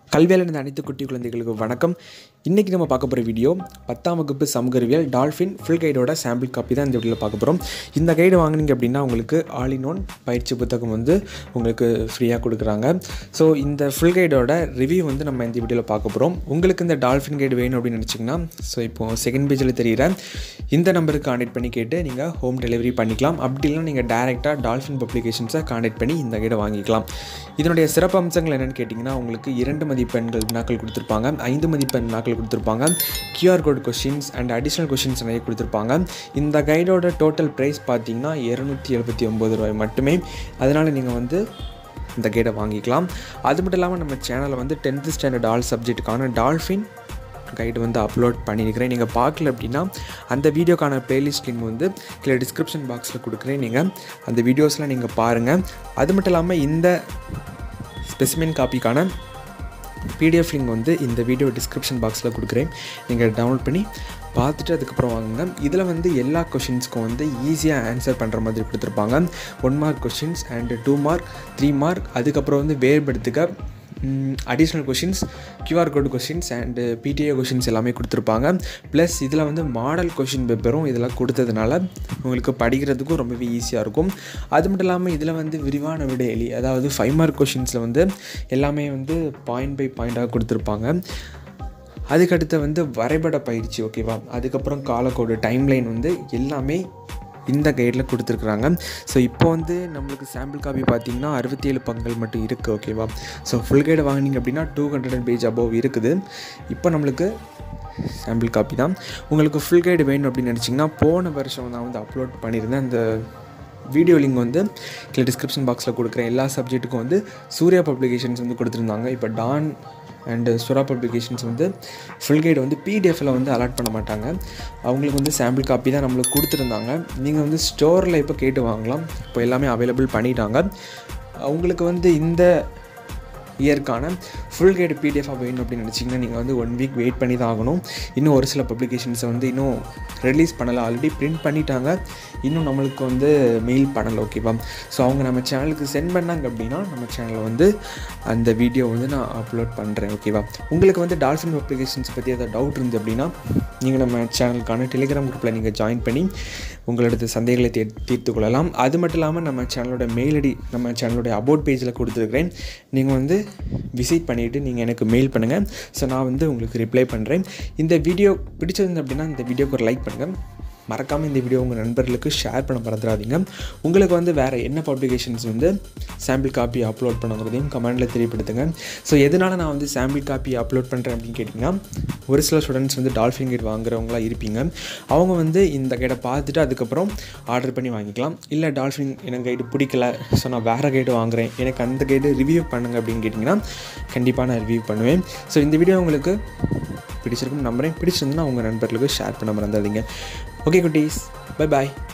கல்வியாளர் அனைத்து குட்டி குழந்தைகளுக்கு வணக்கம் இன்றைக்கி நம்ம பார்க்க போகிற வீடியோ பத்தாம் வகுப்பு சமூக அறிவியல் டால்ஃபின் ஃபுல் கைடோட சாம்பிள் காப்பி தான் இந்த வீடியோவில் பார்க்க போகிறோம் இந்த கைடு வாங்குனீங்க அப்படின்னா உங்களுக்கு ஆல் இன் ஒன் பயிற்சி புத்தகம் வந்து உங்களுக்கு ஃப்ரீயாக கொடுக்குறாங்க ஸோ இந்த ஃபுல் கைடோட ரிவ்யூ வந்து நம்ம இந்த வீடியோவில் பார்க்க போகிறோம் உங்களுக்கு இந்த டால்ஃபின் கைடு வேணும் அப்படின்னு நினச்சிங்கன்னா ஸோ இப்போது செகண்ட் பேஜில் தெரிகிற இந்த நம்பருக்கு கான்டெக்ட் பண்ணி கேட்டு நீங்கள் ஹோம் டெலிவரி பண்ணிக்கலாம் அப்படி இல்லைனா நீங்கள் டேரெக்டாக டால்ஃபின் பப்ளிகேஷன்ஸை கான்டெக்ட் பண்ணி இந்த கைடை வாங்கிக்கலாம் இதனுடைய சிறப்பு அம்சங்கள் என்னென்னு கேட்டிங்கன்னா உங்களுக்கு இரண்டு மதிப்பெண்கள் வினாக்கள் கொடுத்துருப்பாங்க ஐந்து மதிப்பெண் வினாக்கள் கொடுத்துருப்பாங்க QR code questions and additional questions நிறைய கொடுத்துருப்பாங்க இந்த கைடோட டோட்டல் ப்ரைஸ் பார்த்தீங்கன்னா இரநூத்தி எழுபத்தி ஒம்பது ரூபாய் மட்டுமே அதனால் நீங்கள் வந்து இந்த கைடை வாங்கிக்கலாம் அது மட்டும் இல்லாமல் நம்ம சேனலில் வந்து டென்த்து ஸ்டாண்டர்ட் ஆல் சப்ஜெக்ட்டுக்கான டால்ஃபின் கைடு வந்து அப்லோட் பண்ணியிருக்கிறேன் நீங்கள் பார்க்கல அப்படின்னா அந்த வீடியோக்கான ப்ளேலிஸ்ட் லிங்க் வந்து கீழே டிஸ்கிரிப்ஷன் பாக்ஸில் கொடுக்குறேன் நீங்கள் அந்த வீடியோஸ்லாம் நீங்கள் பாருங்கள் அது மட்டும் இல்லாமல் இந்த ஸ்பெசிமென் காப்பிக்கான பிடிஎஃப் லிங்க் வந்து இந்த வீடியோ டிஸ்கிரிப்ஷன் பாக்ஸில் கொடுக்குறேன் நீங்கள் டவுன்லோட் பண்ணி பார்த்துட்டு அதுக்கப்புறம் வாங்குங்க இதில் வந்து எல்லா கொஷின்ஸ்க்கும் வந்து ஈஸியாக ஆன்சர் பண்ணுற மாதிரி கொடுத்துருப்பாங்க one mark questions and two mark three mark அதுக்கப்புறம் வந்து வேறுபடுத்துக்க additional questions QR code questions and PTA questions எல்லாமே கொடுத்துருப்பாங்க ப்ளஸ் இதில் வந்து மாடல் கொஷின் பேப்பரும் இதெல்லாம் கொடுத்ததுனால உங்களுக்கு படிக்கிறதுக்கும் ரொம்பவே ஈஸியாக இருக்கும் அது மட்டும் இல்லாமல் இதில் வந்து விரிவான விடையலி அதாவது ஃபைவ் மார்க் கொஷின்ஸில் வந்து எல்லாமே வந்து பாயிண்ட் பை பாயிண்ட்டாக கொடுத்துருப்பாங்க அதுக்கடுத்து வந்து வரைபட பயிற்சி ஓகேவா அதுக்கப்புறம் காலக்கோடு டைம்லைன் வந்து எல்லாமே இந்த கைடில் கொடுத்துருக்குறாங்க ஸோ இப்போ வந்து நம்மளுக்கு சாம்பிள் காப்பி பார்த்தீங்கன்னா அறுபத்தி ஏழு பங்குகள் மட்டும் இருக்குது ஓகேவா ஸோ ஃபுல் கைடு வாங்கினீங்க அப்படின்னா டூ ஹண்ட்ரட் பேஜ் அபோவ் இருக்குது இப்போ நம்மளுக்கு சாம்பிள் காப்பி தான் உங்களுக்கு ஃபுல் கைடு வேணும் அப்படின்னு நினச்சிங்கன்னா போன வருஷம் நான் வந்து அப்லோட் பண்ணியிருந்தேன் அந்த வீடியோ லிங்க் வந்து கீழே டிஸ்கிரிப்ஷன் பாக்ஸில் கொடுக்குறேன் எல்லா சப்ஜெக்ட்டுக்கும் வந்து சூர்யா பப்ளிகேஷன்ஸ் வந்து கொடுத்துருந்தாங்க இப்போ டான் அண்டு சுரா பப்ளிகேஷன்ஸ் வந்து ஃபுல் கைடு வந்து பிடிஎஃப்பில் வந்து அலாட் பண்ண மாட்டாங்க அவங்களுக்கு வந்து சாம்பிள் காப்பி தான் நம்மளுக்கு கொடுத்துருந்தாங்க நீங்கள் வந்து ஸ்டோரில் இப்போ கேட்டு வாங்கலாம் இப்போ எல்லாமே அவைலபிள் பண்ணிட்டாங்க அவங்களுக்கு வந்து இந்த இயர்க்கான ஃபுல் கைடு பிடிஎஃபாக வேணும் அப்படின்னு நினச்சிங்கன்னா நீங்கள் வந்து ஒன் வீக் வெயிட் பண்ணி தான் ஆகணும் இன்னும் ஒரு சில பப்ளிகேஷன்ஸை வந்து இன்னும் ரிலீஸ் பண்ணலை ஆல்ரெடி பிரிண்ட் பண்ணிட்டாங்க இன்னும் நம்மளுக்கு வந்து மெயில் பண்ணலை ஓகேவா ஸோ அவங்க நம்ம சேனலுக்கு சென்ட் பண்ணாங்க அப்படின்னா நம்ம சேனலில் வந்து அந்த வீடியோ வந்து நான் அப்லோட் பண்ணுறேன் ஓகேவா உங்களுக்கு வந்து டால்ஃபின் பப்ளிகேஷன்ஸ் பற்றி ஏதாவது டவுட் இருந்து அப்படின்னா நீங்கள் நம்ம சேனலுக்கான டெலிகிராம் குரூப்பில் நீங்கள் ஜாயின் பண்ணி உங்களோட சந்தேகங்களை தீ தீர்த்து கொள்ளலாம் அது மட்டும் இல்லாமல் நம்ம சேனலோட மெயில் ஐடி நம்ம சேனலோட அபவுட் பேஜில் கொடுத்துருக்குறேன் நீங்கள் வந்து விசிட் பண்ணிவிட்டு நீங்கள் எனக்கு மெயில் பண்ணுங்கள் ஸோ நான் வந்து உங்களுக்கு ரிப்ளை பண்ணுறேன் இந்த வீடியோ பிடிச்சிருந்து அப்படின்னா இந்த வீடியோக்கு ஒரு லைக் பண்ணுங்கள் மறக்காமல் இந்த வீடியோ உங்கள் நண்பர்களுக்கு ஷேர் பண்ண மறந்துடாதீங்க உங்களுக்கு வந்து வேறு என்ன பப்ளிகேஷன்ஸ் வந்து சாம்பிள் காப்பி அப்லோட் பண்ணுங்கிறதையும் கமெண்டில் தெரியப்படுத்துங்க ஸோ எதனால் நான் வந்து சாம்பிள் காப்பி அப்லோட் பண்ணுறேன் அப்படின்னு கேட்டிங்கன்னா ஒரு சில ஸ்டூடெண்ட்ஸ் வந்து டால்ஃபின் கைட் வாங்குறவங்களாம் இருப்பீங்க அவங்க வந்து இந்த கைடை பார்த்துட்டு அதுக்கப்புறம் ஆர்டர் பண்ணி வாங்கிக்கலாம் இல்லை டால்ஃபின் எனக்கு கைடு பிடிக்கல ஸோ நான் வேறு கைடு வாங்குகிறேன் எனக்கு அந்த கைடு ரிவ்யூ பண்ணுங்க அப்படின்னு கேட்டிங்கன்னா கண்டிப்பாக நான் ரிவ்யூ பண்ணுவேன் ஸோ இந்த வீடியோ உங்களுக்கு பிடிச்சிருக்கும் நம்புறேன் பிடிச்சிருந்துன்னா உங்கள் நண்பர்களுக்கு ஷேர் பண்ண மறந்துடாதீங்க ஓகே குட்டீஸ் பை பாய்